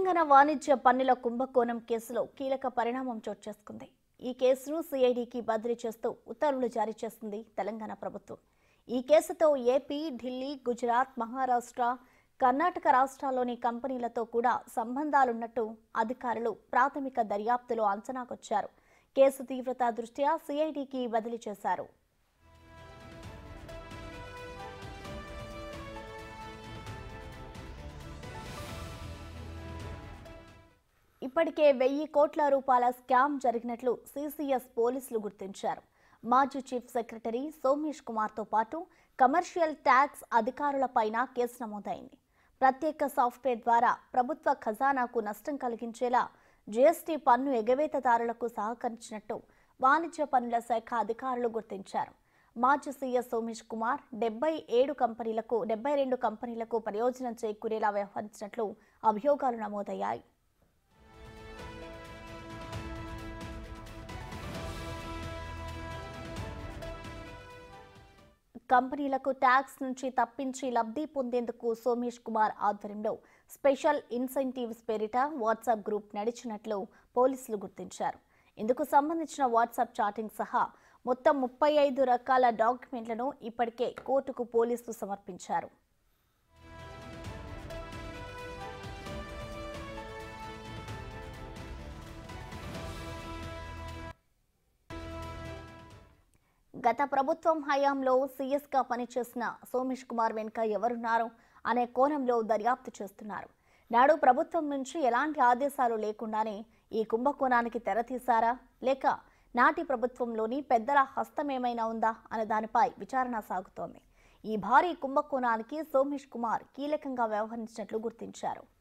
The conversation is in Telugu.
తెలంగాణ వాణిజ్య పన్నుల కుంభకోణం కేసులో కీలక పరిణామం చోటు చేసుకుంది ఈ కేసును సిఐడికి బదిలీ చేస్తూ ఉత్తర్వులు జారీ చేసింది తెలంగాణ ప్రభుత్వం ఈ కేసుతో ఏపీ ఢిల్లీ గుజరాత్ మహారాష్ట్ర కర్ణాటక రాష్ట్రాల్లోని కంపెనీలతో కూడా సంబంధాలున్నట్టు అధికారులు ప్రాథమిక దర్యాప్తులో అంచనాకొచ్చారు కేసు తీవ్రత దృష్ట్యా సిఐడికి బదిలీ చేశారు ఇప్పటికే వెయ్యి కోట్ల రూపాయల స్కామ్ జరిగినట్లు సిసిఎస్ పోలీసులు గుర్తించారు మాజీ చీఫ్ సెక్రటరీ సోమేష్ కుమార్తో పాటు కమర్షియల్ ట్యాక్స్ అధికారులపైన కేసు నమోదైంది ప్రత్యేక సాఫ్ట్వేర్ ద్వారా ప్రభుత్వ ఖజానాకు నష్టం కలిగించేలా జీఎస్టీ పన్ను ఎగవేతదారులకు సహకరించినట్టు వాణిజ్య పన్నుల శాఖ అధికారులు గుర్తించారు మాజీ సీఎస్ సోమేష్ కుమార్ డెబ్బై ఏడు కంపెనీలకు డెబ్బై రెండు కంపెనీలకు ప్రయోజనం చేకూరేలా వ్యవహరించినట్లు అభియోగాలు నమోదయ్యాయి కంపెనీలకు ట్యాక్స్ నుంచి తప్పించి లబ్ధి పొందేందుకు సోమేష్ కుమార్ ఆధ్వర్యంలో స్పెషల్ ఇన్సెంటివ్స్ పేరిట వాట్సాప్ గ్రూప్ నడిచినట్లు పోలీసులు గుర్తించారు ఇందుకు సంబంధించిన వాట్సాప్ చాటింగ్ సహా మొత్తం ముప్పై ఐదు రకాల డాక్యుమెంట్లను ఇప్పటికే కోర్టుకు పోలీసులు సమర్పించారు గత ప్రభుత్వం హయాంలో సీఎస్గా పనిచేసిన సోమేష్ కుమార్ వెనుక ఎవరున్నారు అనే కోణంలో దర్యాప్తు చేస్తున్నారు నాడు ప్రభుత్వం నుంచి ఎలాంటి ఆదేశాలు లేకుండానే ఈ కుంభకోణానికి తెరతీశారా లేక నాటి ప్రభుత్వంలోని పెద్దల హస్తమేమైనా ఉందా అనే దానిపై విచారణ సాగుతోంది ఈ భారీ కుంభకోణానికి సోమేష్ కుమార్ కీలకంగా వ్యవహరించినట్లు గుర్తించారు